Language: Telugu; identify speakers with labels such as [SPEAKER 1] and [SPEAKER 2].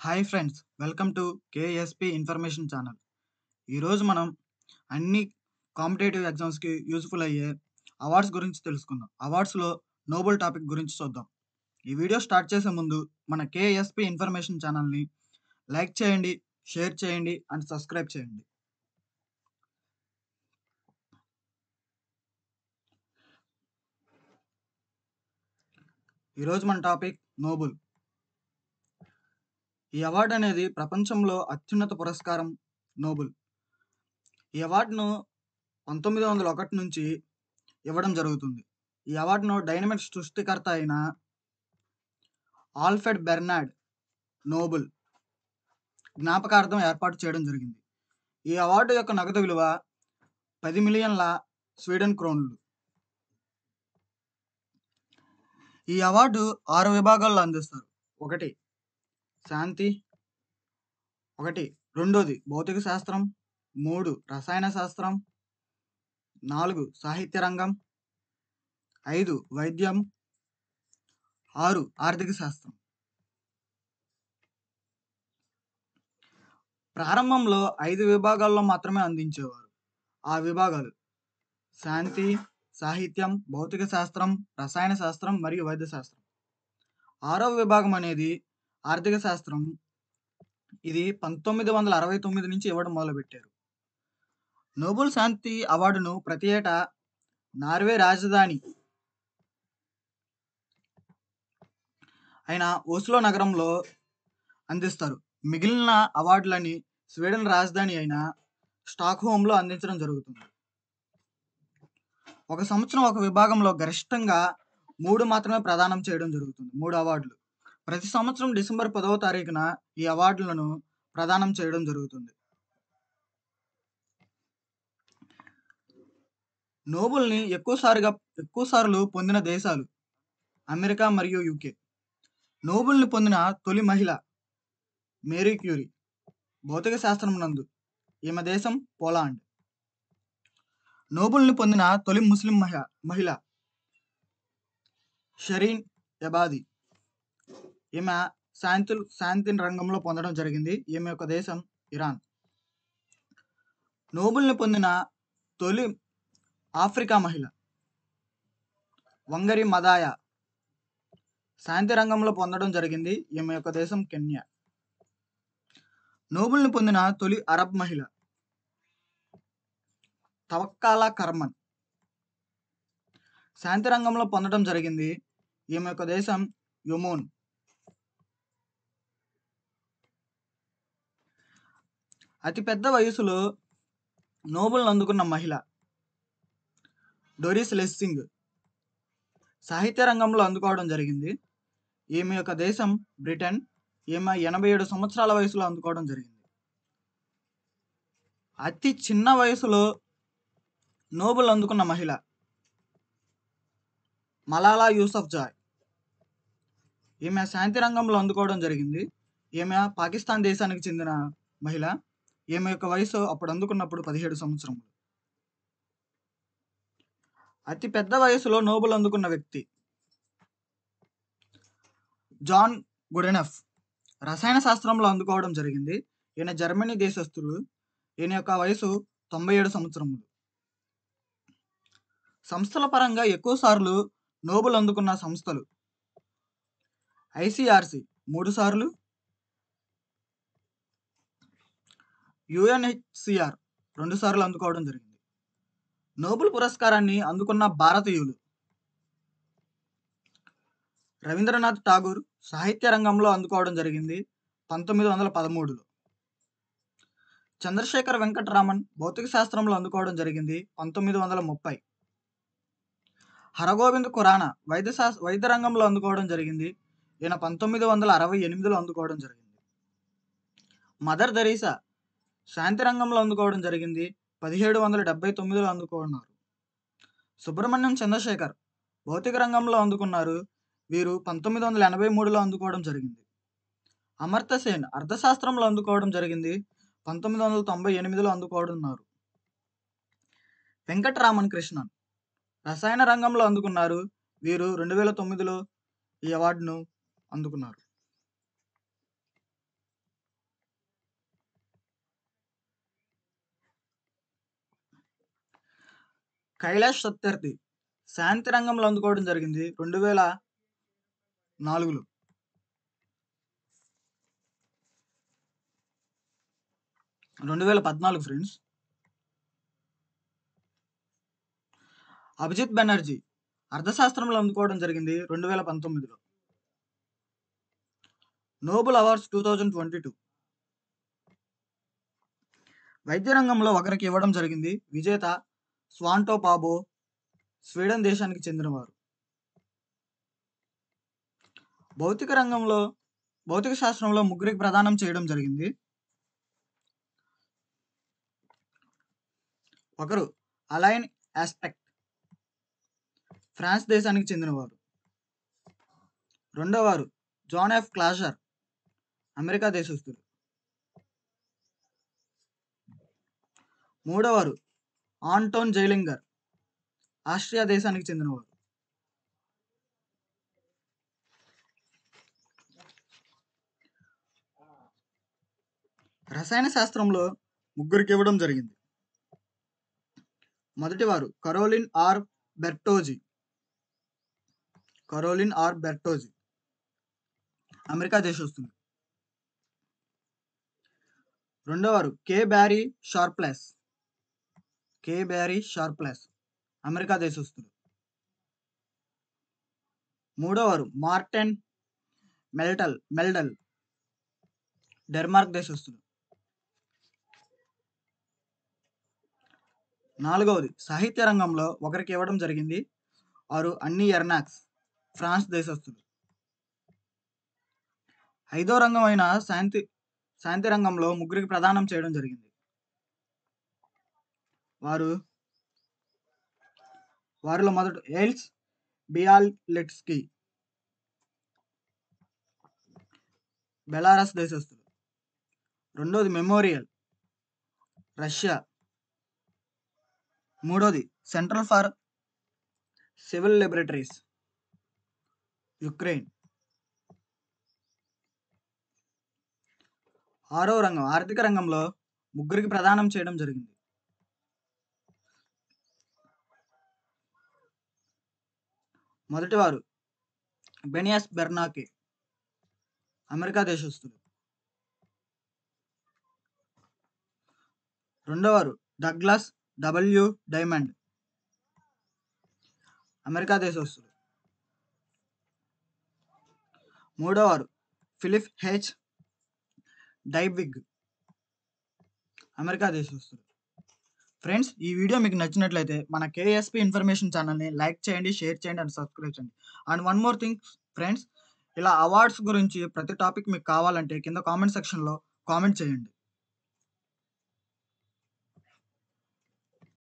[SPEAKER 1] hi friends welcome to KSP information channel ఈరోజు మనం అన్ని కాంపిటేటివ్ ఎగ్జామ్స్కి యూస్ఫుల్ అయ్యే అవార్డ్స్ గురించి తెలుసుకుందాం అవార్డ్స్లో నోబెల్ టాపిక్ గురించి చూద్దాం ఈ వీడియో స్టార్ట్ చేసే ముందు మన కేఎస్పి ఇన్ఫర్మేషన్ ఛానల్ని లైక్ చేయండి షేర్ చేయండి అండ్ సబ్స్క్రైబ్ చేయండి ఈరోజు మన టాపిక్ నోబెల్ ఈ అవార్డు అనేది ప్రపంచంలో అత్యున్నత పురస్కారం నోబెల్ ఈ అవార్డును పంతొమ్మిది వందల ఒకటి నుంచి ఇవ్వడం జరుగుతుంది ఈ అవార్డును డైనమిక్ సృష్టికర్త అయిన ఆల్ఫ్రెడ్ బెర్నాడ్ నోబెల్ జ్ఞాపకార్థం ఏర్పాటు చేయడం జరిగింది ఈ అవార్డు యొక్క నగదు విలువ పది మిలియన్ల స్వీడన్ క్రోన్లు ఈ అవార్డు ఆరు విభాగాల్లో అందిస్తారు ఒకటి శాంతి ఒకటి రెండోది భౌతిక శాస్త్రం మూడు రసాయన శాస్త్రం నాలుగు సాహిత్య రంగం ఐదు వైద్యం ఆరు ఆర్థిక శాస్త్రం ప్రారంభంలో ఐదు విభాగాల్లో మాత్రమే అందించేవారు ఆ విభాగాలు శాంతి సాహిత్యం భౌతిక శాస్త్రం రసాయన శాస్త్రం మరియు వైద్య శాస్త్రం ఆరవ విభాగం అనేది ఆర్థిక శాస్త్రం ఇది పంతొమ్మిది వందల అరవై తొమ్మిది నుంచి ఇవ్వడం మొదలుపెట్టారు నోబెల్ శాంతి అవార్డును ప్రతి ఏటా నార్వే రాజధాని అయిన ఓస్లో నగరంలో అందిస్తారు మిగిలిన అవార్డులని స్వీడన్ రాజధాని అయిన స్టాక్హోమ్లో అందించడం జరుగుతుంది ఒక సంవత్సరం ఒక విభాగంలో గరిష్టంగా మూడు మాత్రమే ప్రదానం చేయడం జరుగుతుంది మూడు అవార్డులు ప్రతి సంవత్సరం డిసెంబర్ పదవ తారీఖున ఈ అవార్డులను ప్రదానం చేయడం జరుగుతుంది నోబెల్ని ఎక్కువసారిగా ఎక్కువసార్లు పొందిన దేశాలు అమెరికా మరియు యూకే నోబెల్ని పొందిన తొలి మహిళ మేరీ క్యూరీ భౌతిక శాస్త్రం నందు ఈమె దేశం పోలాండ్ నోబెల్ని పొందిన తొలి ముస్లిం మహిళ మహిళ షరీన్ ఎబాది ఈమె శాంతి శాంతి రంగంలో పొందడం జరిగింది ఈమె యొక్క దేశం ఇరాన్ నోబెల్ని పొందిన తొలి ఆఫ్రికా మహిళ వంగరి మదాయ శాంతి రంగంలో పొందడం జరిగింది ఈమె యొక్క దేశం కెన్యా నోబెల్ని పొందిన తొలి అరబ్ మహిళ తవక్కాలా కర్మన్ శాంతి రంగంలో పొందడం జరిగింది ఈమె యొక్క దేశం యుమోన్ అతిపెద్ద వయసులో నోబెల్ అందుకున్న మహిళ డొరిస్ లెస్సింగ్ సాహిత్య రంగంలో అందుకోవడం జరిగింది ఈమె యొక్క దేశం బ్రిటన్ ఈమె ఎనభై ఏడు సంవత్సరాల వయసులో అందుకోవడం జరిగింది అతి చిన్న వయసులో నోబెల్ అందుకున్న మహిళ మలాలా యూసఫ్ జాయ్ ఈమె శాంతి రంగంలో అందుకోవడం జరిగింది ఈమె పాకిస్తాన్ దేశానికి చెందిన మహిళ ఈమె యొక్క వయసు అప్పుడు అందుకున్నప్పుడు పదిహేడు సంవత్సరములు అతి పెద్ద వయసులో నోబెల్ అందుకున్న వ్యక్తి జాన్ గుడెనఫ్ రసాయన శాస్త్రంలో అందుకోవడం జరిగింది ఈయన జర్మనీ దేశస్థుడు ఈయన యొక్క వయసు తొంభై ఏడు సంవత్సరములు సంస్థల పరంగా ఎక్కువ సార్లు నోబెల్ అందుకున్న సంస్థలు ఐసిఆర్సి మూడు సార్లు యుఎన్హెచ్సిఆర్ రెండు సార్లు అందుకోవడం జరిగింది నోబెల్ పురస్కారాన్ని అందుకున్న భారతీయులు రవీంద్రనాథ్ ఠాగూర్ సాహిత్య రంగంలో అందుకోవడం జరిగింది పంతొమ్మిది వందల పదమూడులో చంద్రశేఖర్ వెంకటరామన్ భౌతిక శాస్త్రంలో అందుకోవడం జరిగింది పంతొమ్మిది వందల ముప్పై హరగోవింద్ ఖురానా వైద్య శాస్త్ర వైద్య రంగంలో అందుకోవడం జరిగింది ఈయన పంతొమ్మిది వందల అరవై ఎనిమిదిలో అందుకోవడం జరిగింది మదర్ దరీసా శాంతి రంగంలో అందుకోవడం జరిగింది పదిహేడు వందల డెబ్బై తొమ్మిదిలో అందుకున్నారు సుబ్రహ్మణ్యం చంద్రశేఖర్ భౌతిక రంగంలో అందుకున్నారు వీరు పంతొమ్మిది వందల ఎనభై మూడులో అందుకోవడం జరిగింది అమర్త సేన్ అర్థశాస్త్రంలో అందుకోవడం జరిగింది పంతొమ్మిది వందల తొంభై ఎనిమిదిలో అందుకోవడున్నారు వెంకటరామన్ కృష్ణన్ రసాయన రంగంలో అందుకున్నారు వీరు రెండు వేల తొమ్మిదిలో ఈ అవార్డును అందుకున్నారు కైలాష్ సత్యర్థి శాంతి రంగంలో అందుకోవడం జరిగింది రెండు వేల నాలుగులో రెండు వేల పద్నాలుగు ఫ్రెండ్స్ అభిజిత్ బెనర్జీ అర్థశాస్త్రంలో అందుకోవడం జరిగింది రెండు వేల పంతొమ్మిదిలో Nobel awards two thousand twenty two వైద్య రంగంలో ఒకరికి ఇవ్వడం జరిగింది విజేత స్వాంటో పాబో స్వీడన్ దేశానికి చెందినవారు భౌతిక రంగంలో భౌతిక శాస్త్రంలో ముగ్గురికి ప్రదానం చేయడం జరిగింది ఒకరు అలైన్ ఆస్పెక్ట్ ఫ్రాన్స్ దేశానికి చెందినవారు రెండోవారు జాన్ ఎఫ్ క్లాషర్ అమెరికా దేశస్థులు మూడవవారు ఆంటోన్ జైలింగర్ ఆస్ట్రియా దేశానికి చెందినవారు రసాయన శాస్త్రంలో ముగ్గురికి ఇవ్వడం జరిగింది మొదటివారు Carolyn R Bertozzi Carolyn R Bertozzi America దేశస్తులు రెండవవారు K Barry Sharpless K Barry Sharpless America దేశస్తులు మూడవవారు మార్టెన్ మెల్టల్ మెల్డల్ డెన్మార్క్ దేశస్తులు నాలుగవది సాహిత్య రంగంలో ఒకరికి ఇవ్వడం జరిగింది వారు అన్ని ఎర్నాక్స్ ఫ్రాన్స్ దేశస్తులు ఐదో రంగం అయిన శాంతి శాంతి రంగంలో ముగ్గురికి ప్రదానం చేయడం జరిగింది వారు వారిలో మొదట ఎయిల్స్ బియాల్లెట్స్కి బెలారస్ దేశస్తులు రెండోది మెమోరియల్ రష్యా మూడోది Center for Civil Liberties Ukraine ఆరో రంగం ఆర్థిక రంగంలో ముగ్గురికి ప్రదానం చేయడం జరిగింది మొదటివారు బెనియాస్ బెర్నాకే అమెరికా దేశస్తులు రెండవవారు డగ్లాస్ డబ్ల్యూ డైమండ్ అమెరికా దేశస్తులు మూడవవారు ఫిలిప్ హెచ్ డైబిగ్ అమెరికా దేశస్తులు ఫ్రెండ్స్ ఈ వీడియో మీకు నచ్చినట్లయితే మన కేఎస్పి ఇన్ఫర్మేషన్ ఛానల్ని లైక్ చేయండి షేర్ చేయండి అండ్ సబ్స్క్రైబ్ చేయండి and one more thing friends ఇలా అవార్డ్స్ గురించి ప్రతి టాపిక్ మీకు కావాలంటే కింద కామెంట్ సెక్షన్లో కామెంట్ చేయండి